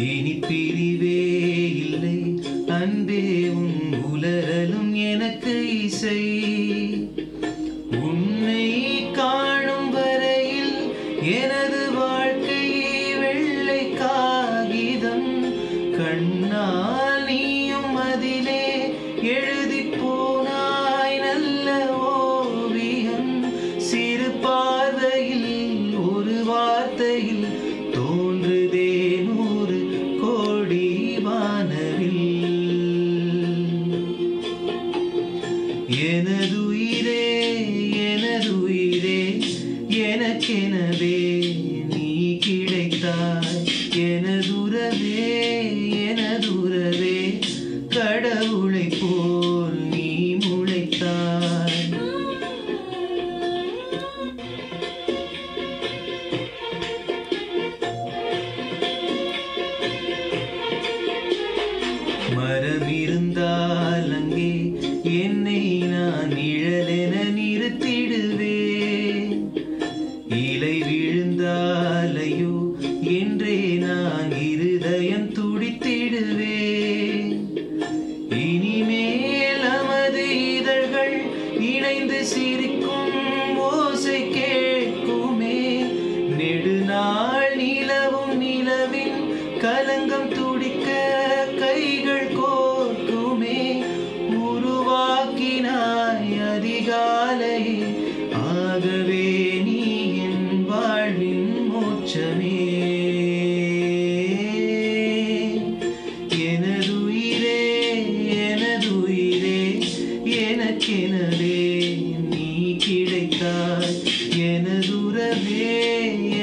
இனி பிரிவே இல்லை அன்பே உன் உலரலும் எனக்கு இசை உன்னை காணும் வரையில் எனது வாழ்க்கையே வெள்ளை காகிதம் கண்ணால் நீயும் அதிலே எழுதி போனாய் நல்ல ஓவியம் சிறு பார்வையில் ஒரு வார்த்தையில் தோன்றுதே நூறு கோடி வானவில் எனதுயிரே எனதுயிரே எனக்கெனவே நீ கிடைத்தாய் எனதுறவே எனதுறவே கடவுளை போல் நீ முளைத்தாய் மரம் இருந்தால் அங்கே என்னை நான் நிழலென நிறுத்திடுவேன் இலை விழுந்தாலையோ என்றே நான் இருதயம் துடித்திடுவேன் இனிமேல் நமது இதழ்கள் இணைந்து சிரிக்கும் ஓசை கேட்குமே நெடுநாள் நிலவும் நிலவின் கலங்கம் துடிக்க கைகள் கோர்க்குமே உருவாக்கினாய் அதிகாலையே ஆகவே நீ என் வாழ்வின் மோட்சமே எனதுயிரே எனதுயிரே எனக்கெனவே நீ கிடைத்தாய் எனதுறவே